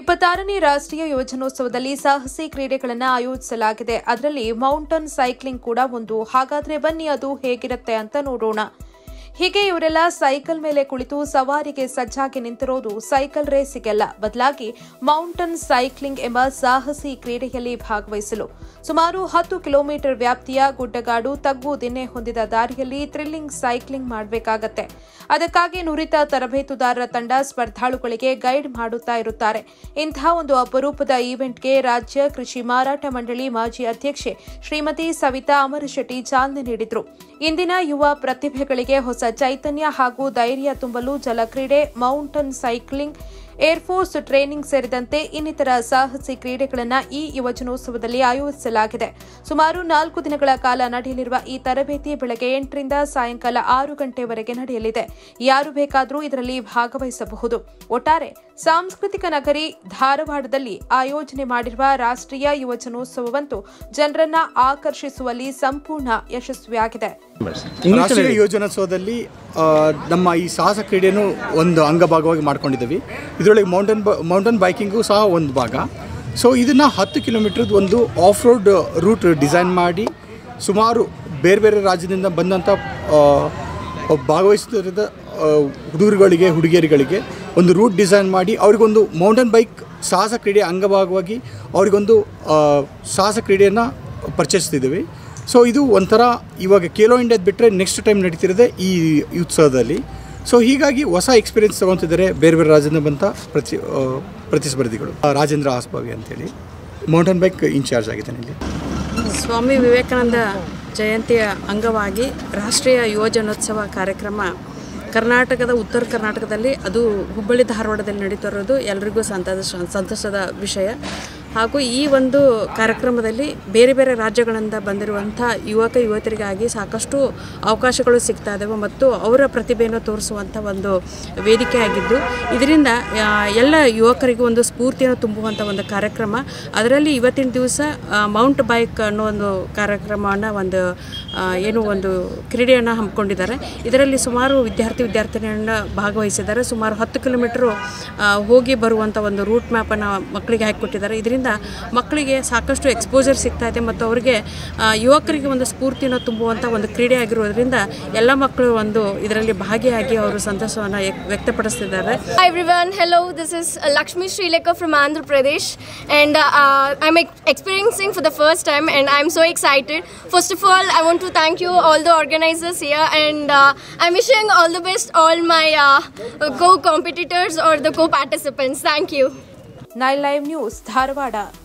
ಇಪ್ಪತ್ತಾರನೇ ರಾಷ್ಟ್ರೀಯ ಯೋಜನೋತ್ಸವದಲ್ಲಿ ಸಾಹಸಿ ಕ್ರೀಡೆಗಳನ್ನು ಆಯೋಜಿಸಲಾಗಿದೆ ಅದರಲ್ಲಿ ಮೌಂಟನ್ ಸೈಕ್ಲಿಂಗ್ ಕೂಡ ಒಂದು ಹಾಗಾದ್ರೆ ಬನ್ನಿ ಅದು ಹೇಗಿರುತ್ತೆ ಅಂತ ನೋಡೋಣ ಹೀಗೆ ಇವರೆಲ್ಲ ಸೈಕಲ್ ಮೇಲೆ ಕುಳಿತು ಸವಾರಿಗೆ ಸಜ್ಜಾಗಿ ನಿಂತಿರೋದು ಸೈಕಲ್ ರೇಸಿಗೆಲ್ಲ ಬದಲಾಗಿ ಮೌಂಟನ್ ಸೈಕ್ಲಿಂಗ್ ಎಂಬ ಸಾಹಸಿ ಕ್ರೀಡೆಯಲ್ಲಿ ಭಾಗವಹಿಸಲು ಸುಮಾರು ಹತ್ತು ಕಿಲೋಮೀಟರ್ ವ್ಯಾಪ್ತಿಯ ಗುಡ್ಡಗಾಡು ತಗ್ಗು ದಿನ್ನೆ ಹೊಂದಿದ ದಾರಿಯಲ್ಲಿ ಥ್ರಿಲ್ಲಿಂಗ್ ಸೈಕ್ಲಿಂಗ್ ಮಾಡಬೇಕಾಗತ್ತೆ ಅದಕ್ಕಾಗಿ ನುರಿತ ತರಬೇತುದಾರರ ತಂಡ ಸ್ಪರ್ಧಾಳುಗಳಿಗೆ ಗೈಡ್ ಮಾಡುತ್ತಾ ಇರುತ್ತಾರೆ ಇಂತಹ ಒಂದು ಅಪರೂಪದ ಈವೆಂಟ್ಗೆ ರಾಜ್ಯ ಕೃಷಿ ಮಾರಾಟ ಮಂಡಳಿ ಮಾಜಿ ಅಧ್ಯಕ್ಷೆ ಶ್ರೀಮತಿ ಸವಿತಾ ಅಮರಶೆಟ್ಟಿ ಚಾಲನೆ ನೀಡಿದ್ರು ಇಂದಿನ ಯುವ ಪ್ರತಿಭೆಗಳಿಗೆ ಹೊಸ ಚೈತನ್ಯ ಹಾಗೂ ಧೈರ್ಯ ತುಂಬಲು ಜಲಕ್ರೀಡೆ ಮೌಂಟನ್ ಸೈಕ್ಲಿಂಗ್ ಏರ್ಫೋರ್ಸ್ ಟ್ರೈನಿಂಗ್ ಸೇರಿದಂತೆ ಇನ್ನಿತರ ಸಾಹಸಿ ಕ್ರೀಡೆಗಳನ್ನು ಈ ಯುವಜನೋತ್ಸವದಲ್ಲಿ ಆಯೋಜಿಸಲಾಗಿದೆ ಸುಮಾರು ನಾಲ್ಕು ದಿನಗಳ ಕಾಲ ನಡೆಯಲಿರುವ ಈ ತರಬೇತಿ ಬೆಳಗ್ಗೆ ಎಂಟರಿಂದ ಸಾಯಂಕಾಲ ಆರು ಗಂಟೆವರೆಗೆ ನಡೆಯಲಿದೆ ಯಾರು ಬೇಕಾದರೂ ಇದರಲ್ಲಿ ಭಾಗವಹಿಸಬಹುದು ಒಟ್ಟಾರೆ ಸಾಂಸ್ಕೃತಿಕ ನಗರಿ ಧಾರವಾಡದಲ್ಲಿ ಆಯೋಜನೆ ಮಾಡಿರುವ ರಾಷ್ಟ್ರೀಯ ಯುವಜನೋತ್ಸವವಂತೂ ಜನರನ್ನ ಆಕರ್ಷಿಸುವಲ್ಲಿ ಸಂಪೂರ್ಣ ಯಶಸ್ವಿಯಾಗಿದೆ ರಾಷ್ಟ್ರೀಯ ಯೋಜನೋತ್ಸವದಲ್ಲಿ ಆ, ನಮ್ಮ ಈ ಸಾಹಸ ಕ್ರೀಡೆಯನ್ನು ಒಂದು ಅಂಗಭಾಗವಾಗಿ ಮಾಡ್ಕೊಂಡಿದ್ದೀವಿ ಇದರೊಳಗೆ ಮೌಂಟನ್ ಬ ಮೌಂಟನ್ ಬೈಕಿಂಗು ಸಹ ಒಂದು ಭಾಗ ಸೊ ಇದನ್ನು ಹತ್ತು ಕಿಲೋಮೀಟ್ರದ್ದು ಒಂದು ಆಫ್ ರೋಡ್ ರೂಟ್ ಡಿಸೈನ್ ಮಾಡಿ ಸುಮಾರು ಬೇರೆ ಬೇರೆ ರಾಜ್ಯದಿಂದ ಬಂದಂಥ ಆ, ಭಾಗವಹಿಸುತ್ತಿದ್ದ ಆ, ಹುಡುಗರುಗಳಿಗೆ ಹುಡುಗಿಯರುಗಳಿಗೆ ಒಂದು ರೂಟ್ ಡಿಸೈನ್ ಮಾಡಿ ಅವರಿಗೊಂದು ಮೌಂಟನ್ ಬೈಕ್ ಸಾಹಸ ಕ್ರೀಡೆ ಅಂಗಭಾಗವಾಗಿ ಅವರಿಗೊಂದು ಆ, ಸಾಹಸ ಕ್ರೀಡೆಯನ್ನು ಪರಿಚಯಿಸ್ತಿದ್ದೀವಿ ಸೊ ಇದು ಒಂಥರ ಇವಾಗ ಖೇಲೋ ಇಂಡಿಯಾದ ಬಿಟ್ಟರೆ ನೆಕ್ಸ್ಟ್ ಟೈಮ್ ನಡೀತಿರೋದೆ ಈ ಉತ್ಸವದಲ್ಲಿ ಸೊ ಹೀಗಾಗಿ ಹೊಸ ಎಕ್ಸ್ಪೀರಿಯನ್ಸ್ ತೊಗೊತಿದ್ದಾರೆ ಬೇರೆ ಬೇರೆ ರಾಜ್ಯದಿಂದ ಬಂತ ಪ್ರತಿ ಆ, ಪ್ರತಿಸ್ಪರ್ಧಿಗಳು ಆ, ರಾಜೇಂದ್ರ ಆಸ್ಬಾವಿ ಅಂತೇಳಿ ಮೌಂಟನ್ ಬೈಕ್ ಇನ್ಚಾರ್ಜ್ ಆಗಿದ್ದಾನೆ ಇಲ್ಲಿ ಸ್ವಾಮಿ ವಿವೇಕಾನಂದ ಜಯಂತಿಯ ಅಂಗವಾಗಿ ರಾಷ್ಟ್ರೀಯ ಯುವಜನೋತ್ಸವ ಕಾರ್ಯಕ್ರಮ ಕರ್ನಾಟಕದ ಉತ್ತರ ಕರ್ನಾಟಕದಲ್ಲಿ ಅದು ಹುಬ್ಬಳ್ಳಿ ಧಾರವಾಡದಲ್ಲಿ ನಡೀತಿರೋದು ಎಲ್ರಿಗೂ ಸಂತೋಷ ಸಂತೋಷದ ವಿಷಯ ಹಾಗೂ ಈ ಒಂದು ಕಾರ್ಯಕ್ರಮದಲ್ಲಿ ಬೇರೆ ಬೇರೆ ರಾಜ್ಯಗಳಿಂದ ಬಂದಿರುವಂಥ ಯುವಕ ಯುವತಿಯರಿಗಾಗಿ ಸಾಕಷ್ಟು ಅವಕಾಶಗಳು ಸಿಗ್ತಾ ಇದ್ದಾವೆ ಮತ್ತು ಅವರ ಪ್ರತಿಭೆಯನ್ನು ತೋರಿಸುವಂಥ ಒಂದು ವೇದಿಕೆ ಆಗಿದ್ದು ಇದರಿಂದ ಆ, ಎಲ್ಲ ಯುವಕರಿಗೂ ಒಂದು ಸ್ಫೂರ್ತಿಯನ್ನು ತುಂಬುವಂಥ ಒಂದು ಕಾರ್ಯಕ್ರಮ ಅದರಲ್ಲಿ ಇವತ್ತಿನ ದಿವಸ ಮೌಂಟ್ ಬೈಕ್ ಅನ್ನೋ ಒಂದು ಕಾರ್ಯಕ್ರಮವನ್ನು ಒಂದು ಆ, ಏನು ಒಂದು ಕ್ರೀಡೆಯನ್ನು ಹಮ್ಮಿಕೊಂಡಿದ್ದಾರೆ ಇದರಲ್ಲಿ ಸುಮಾರು ವಿದ್ಯಾರ್ಥಿ ವಿದ್ಯಾರ್ಥಿನಿಯರನ್ನ ಭಾಗವಹಿಸಿದ್ದಾರೆ ಸುಮಾರು ಹತ್ತು ಕಿಲೋಮೀಟ್ರು ಆ, ಹೋಗಿ ಬರುವಂಥ ಒಂದು ರೂಟ್ ಮ್ಯಾಪನ್ನು ಮಕ್ಕಳಿಗೆ ಹಾಕಿಕೊಟ್ಟಿದ್ದಾರೆ ಇದರಿಂದ ಮಕ್ಕಳಿಗೆ ಸಾಕಷ್ಟು ಎಕ್ಸ್ಪೋಜರ್ ಸಿಗ್ತಾ ಇದೆ ಮತ್ತು ಅವರಿಗೆ ಆ, ಯುವಕರಿಗೆ ಒಂದು ಸ್ಫೂರ್ತಿಯನ್ನು ತುಂಬುವಂಥ ಒಂದು ಕ್ರೀಡೆ ಆಗಿರೋದ್ರಿಂದ ಎಲ್ಲ ಮಕ್ಕಳು ಒಂದು ಇದರಲ್ಲಿ ಭಾಗಿಯಾಗಿ ಅವರು ಸಂತೋಷವನ್ನು ವ್ಯಕ್ತಪಡಿಸ್ತಿದ್ದಾರೆ Hi everyone, hello, this is uh, Lakshmi Srilekha from Andhra Pradesh and uh, uh, I'm ex- experiencing for the first time and I'm so excited. First of all, I want to thank you all the organizers here and uh, I'm wishing all the best all my uh, co-competitors or the co-participants. Thank you. Nine live news Dharwad